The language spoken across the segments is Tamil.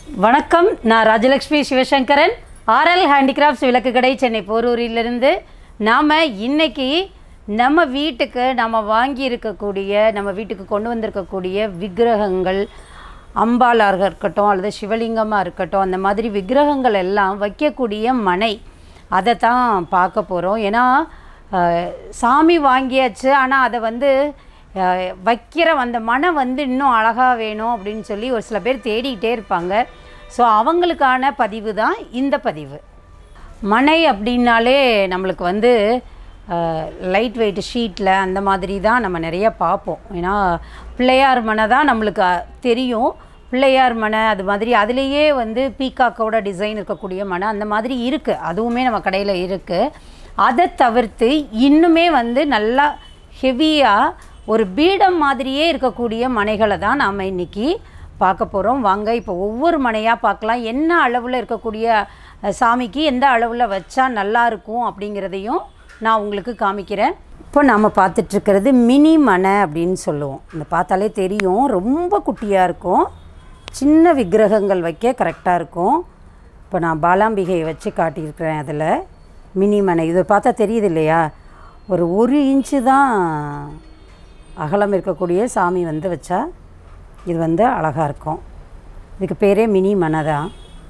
வணக்கம் நான் ராஜலக்ஷ்மி சிவசங்கரன் ஆர்எல் ஹேண்டிகிராஃப்ட்ஸ் விளக்கு கடை சென்னை போரூரிலிருந்து நாம் இன்னைக்கு நம்ம வீட்டுக்கு நம்ம வாங்கி இருக்கக்கூடிய நம்ம வீட்டுக்கு கொண்டு வந்திருக்கக்கூடிய விக்கிரகங்கள் அம்பாலாக இருக்கட்டும் அல்லது சிவலிங்கமாக இருக்கட்டும் அந்த மாதிரி விக்கிரகங்கள் எல்லாம் வைக்கக்கூடிய மனை அதை தான் பார்க்க போகிறோம் ஏன்னா அஹ், சாமி வாங்கியாச்சு ஆனால் அதை வந்து அஹ், வைக்கிற அந்த மனம் வந்து இன்னும் அழகாக வேணும் அப்படின்னு சொல்லி ஒரு சில பேர் தேடிக்கிட்டே இருப்பாங்க ஸோ அவங்களுக்கான பதிவு தான் இந்த பதிவு மனை அப்படின்னாலே நம்மளுக்கு வந்து லைட் வெயிட் ஷீட்டில் அந்த மாதிரி தான் நம்ம நிறைய பார்ப்போம் ஏன்னா பிள்ளையார் மனை தான் நம்மளுக்கு அஹ், தெரியும் பிள்ளையார் மனை அது மாதிரி அதுலேயே வந்து பீகாக்கோட டிசைன் இருக்கக்கூடிய மனை அந்த மாதிரி இருக்குது அதுவுமே நம்ம கடையில் இருக்குது அதை தவிர்த்து இன்னுமே வந்து நல்லா ஹெவியாக ஒரு பீடம் மாதிரியே இருக்கக்கூடிய மனைகளை தான் நாம் இன்றைக்கி பார்க்க போகிறோம் வாங்க இப்போ ஒவ்வொரு மனையாக பார்க்கலாம் என்ன அளவில் இருக்கக்கூடிய அஹ், சாமிக்கு எந்த அளவில் வச்சா நல்லா இருக்கும் அப்படிங்கிறதையும் நான் உங்களுக்கு காமிக்கிறேன் இப்போ நாம் பார்த்துட்ருக்கிறது மினி மனை அப்படின்னு சொல்லுவோம் இந்த பார்த்தாலே தெரியும் ரொம்ப குட்டியாக இருக்கும் சின்ன விக்கிரகங்கள் வைக்க கரெக்டாக இருக்கும் இப்போ நான் பாலாம்பிகையை வச்சு காட்டியிருக்கிறேன் அதில் மினி மனை இதை பார்த்தா தெரியுது இல்லையா ஒரு ஒரு இன்ச்சு தான் அகலம் இருக்கக்கூடிய சாமி வந்து வச்சா இது வந்து அழகாக இருக்கும் இதுக்கு பேரே மினி மனை தான்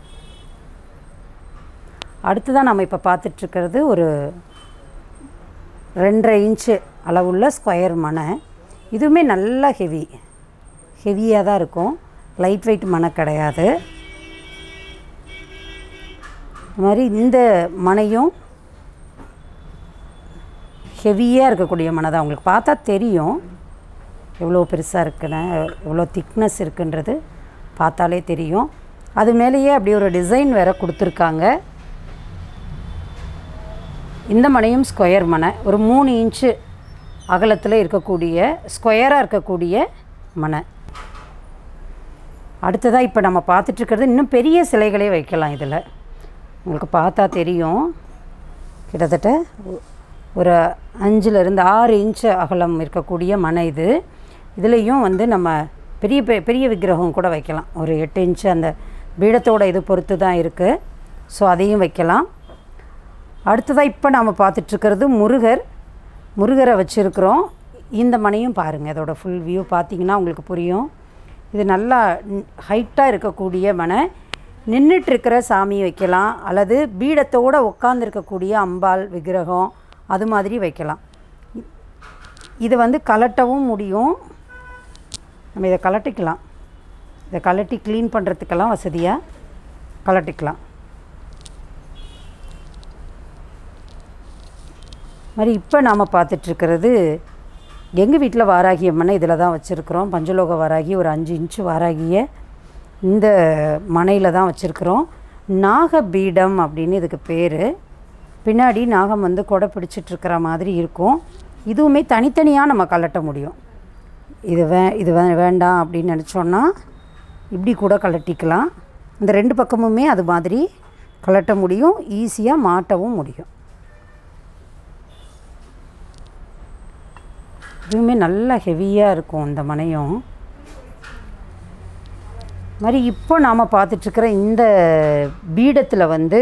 அடுத்ததான் நம்ம இப்போ பார்த்துட்ருக்கிறது ஒரு ரெண்டரை இன்ச்சு அளவுள்ள ஸ்கொயர் மனை இதுவுமே நல்லா ஹெவி ஹெவியாக தான் இருக்கும் லைட் வெயிட் மனை கிடையாது அது மாதிரி இந்த மனையும் ஹெவியாக இருக்கக்கூடிய மனை தான் உங்களுக்கு பார்த்தா தெரியும் எவ்வளோ பெருசாக இருக்குன்னு எவ்வளோ திக்னஸ் இருக்குன்றது பார்த்தாலே தெரியும் அது மேலேயே அப்படி ஒரு டிசைன் வேறு கொடுத்துருக்காங்க இந்த மனையும் ஸ்கொயர் மனை ஒரு மூணு இன்ச்சு அகலத்தில் இருக்கக்கூடிய ஸ்கொயராக இருக்கக்கூடிய மனை அடுத்ததாக இப்போ நம்ம பார்த்துட்ருக்கிறது இன்னும் பெரிய சிலைகளே வைக்கலாம் இதில் உங்களுக்கு பார்த்தா தெரியும் கிட்டத்தட்ட ஒ- ஒரு அஞ்சுலேருந்து ஆறு இன்ச்சு அகலம் இருக்கக்கூடிய மனை இது இதுலேயும் வந்து நம்ம பெரிய பெ- பெரிய விக்கிரகம் கூட வைக்கலாம் ஒரு எட்டு இன்ச்சு அந்த பீடத்தோட இது பொறுத்து தான் இருக்குது ஸோ அதையும் வைக்கலாம் அடுத்ததாக இப்போ நாம் பார்த்துட்ருக்கிறது முருகர் முருகரை வச்சுருக்குறோம் இந்த மனையும் பாருங்கள் இதோட ஃபுல் வியூ பார்த்தீங்கன்னா உங்களுக்கு புரியும் இது நல்லா ஹைட்டாக இருக்கக்கூடிய மனை நின்றுட்டுருக்கிற சாமி வைக்கலாம் அல்லது பீடத்தோடு உட்காந்துருக்கக்கூடிய அம்பாள் விக்கிரகம் அது மாதிரி வைக்கலாம் இ- இது வந்து கலட்டவும் முடியும் நம்ம இதை கலட்டிக்கலாம் இதை கலட்டி க்ளீன் பண்ணுறதுக்கெல்லாம் வசதியாக கலட்டிக்கலாம் மாதிரி இப்போ நாம் பார்த்துட்ருக்கிறது எங்கள் வீட்டில் வாராகி அம்மனை இதில் தான் வச்சுருக்குறோம் பஞ்சலோக வாராகி ஒரு அஞ்சு இன்ச்சு வாராகியை இந்த மனையில் தான் வச்சுருக்குறோம் நாகபீடம் அப்படின்னு இதுக்கு பேர் பின்னாடி நாகம் வந்து கொடை பிடிச்சிட்ருக்கிற மாதிரி இருக்கும் இதுவுமே தனித்தனியாக நம்ம கலட்ட முடியும் இது வே இது வே வேண்டாம் அப்படின்னு நினச்சோன்னா இப்படி கூட கலட்டிக்கலாம் இந்த ரெண்டு பக்கமுமே அது மாதிரி கலட்ட முடியும் ஈஸியாக மாட்டவும் முடியும் இதுவுமே நல்லா ஹெவியாக இருக்கும் இந்த மனையும் மாதிரி இப்போ நாம் பார்த்துட்ருக்கிற இந்த பீடத்தில் வந்து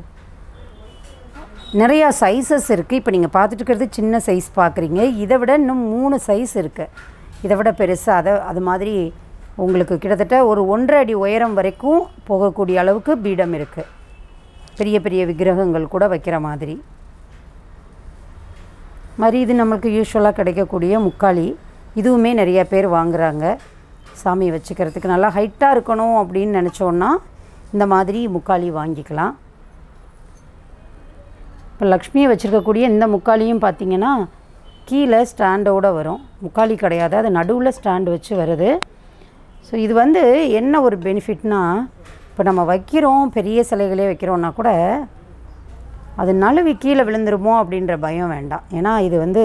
நிறையா சைஸஸ் இருக்குது இப்போ நீங்கள் பார்த்துட்டு இருக்கிறது சின்ன சைஸ் பார்க்குறீங்க இதை விட இன்னும் மூணு சைஸ் இருக்குது இதை விட பெருசாக அதை அது மாதிரி உங்களுக்கு கிட்டத்தட்ட ஒரு ஒன்றரை அடி உயரம் வரைக்கும் போகக்கூடிய அளவுக்கு பீடம் இருக்குது பெரிய பெரிய விக்கிரகங்கள் கூட வைக்கிற மாதிரி மாதிரி இது நம்மளுக்கு யூஸ்வலாக கிடைக்கக்கூடிய முக்காளி இதுவுமே நிறைய பேர் வாங்குறாங்க சாமி வச்சுக்கிறதுக்கு நல்லா ஹைட்டாக இருக்கணும் அப்படின்னு நினச்சோன்னா இந்த மாதிரி முக்காளி வாங்கிக்கலாம் இப்போ லக்ஷ்மியை வச்சுருக்கக்கூடிய இந்த முக்காலியும் பார்த்தீங்கன்னா கீழே ஸ்டாண்டோடு வரும் முக்காலி கிடையாது அது நடுவில் ஸ்டாண்டு வச்சு வருது ஸோ இது வந்து என்ன ஒரு பெனிஃபிட்னா இப்போ நம்ம வைக்கிறோம் பெரிய சிலைகளே வைக்கிறோன்னா கூட அது நழுவி கீழே விழுந்துருமோ அப்படின்ற பயம் வேண்டாம் ஏன்னா இது வந்து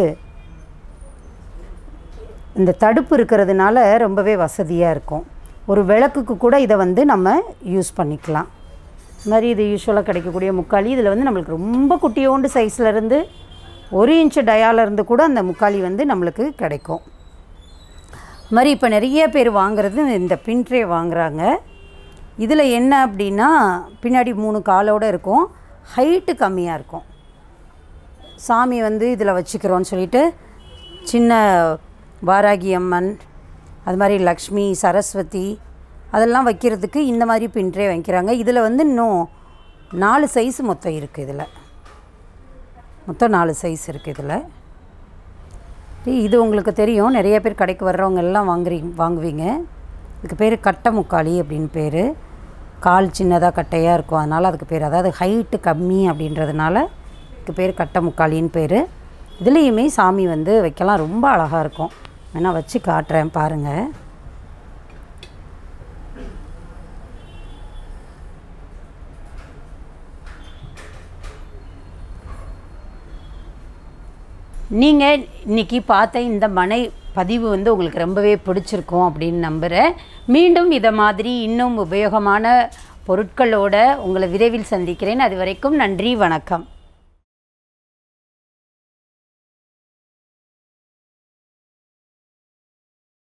இந்த தடுப்பு இருக்கிறதுனால ரொம்பவே வசதியாக இருக்கும் ஒரு விளக்குக்கு கூட இதை வந்து நம்ம யூஸ் பண்ணிக்கலாம் இது மாதிரி இது யூஸ்வலாக கிடைக்கக்கூடிய முக்காலி இதில் வந்து நம்மளுக்கு ரொம்ப குட்டியோண்டு சைஸில் இருந்து ஒரு இன்ச்சு டயால இருந்து கூட அந்த முக்காலி வந்து நம்மளுக்கு கிடைக்கும் இது மாதிரி இப்போ நிறைய பேர் வாங்குறது இந்த பின்ட்ரே வாங்குறாங்க இதில் என்ன அப்படின்னா பின்னாடி மூணு காலோடு இருக்கும் ஹைட்டு கம்மியாக இருக்கும் சாமி வந்து இதில் வச்சுக்கிறோன்னு சொல்லிட்டு சின்ன வாராகி அம்மன் அது மாதிரி லக்ஷ்மி சரஸ்வதி அதெல்லாம் வைக்கிறதுக்கு இந்த மாதிரி பின்ட்ரே வைக்கிறாங்க இதில் வந்து இன்னும் நாலு சைஸ் மொத்தம் இருக்குது இதில் மொத்தம் நாலு சைஸ் இருக்குது இதில் இது உங்களுக்கு தெரியும் நிறைய பேர் கடைக்கு வர்றவங்க எல்லாம் வாங்குறீ வாங்குவீங்க இதுக்கு பேர் கட்டை முக்காளி அப்படின்னு பேர் கால் சின்னதாக கட்டையாக இருக்கும் அதனால் அதுக்கு பேர் அதாவது ஹைட்டு கம்மி அப்படின்றதுனால இதுக்கு பேர் கட்டை முக்காளின்னு பேர் இதுலேயுமே சாமி வந்து வைக்கலாம் ரொம்ப அழகாக இருக்கும் வேணால் வச்சு காட்டுறேன் பாருங்கள் நீங்கள் இன்றைக்கி பார்த்த இந்த மனை பதிவு வந்து உங்களுக்கு ரொம்பவே பிடிச்சிருக்கும் அப்படின்னு நம்புகிறேன் மீண்டும் இதை மாதிரி இன்னும் உபயோகமான பொருட்களோட உங்களை விரைவில் சந்திக்கிறேன் அது வரைக்கும் நன்றி வணக்கம்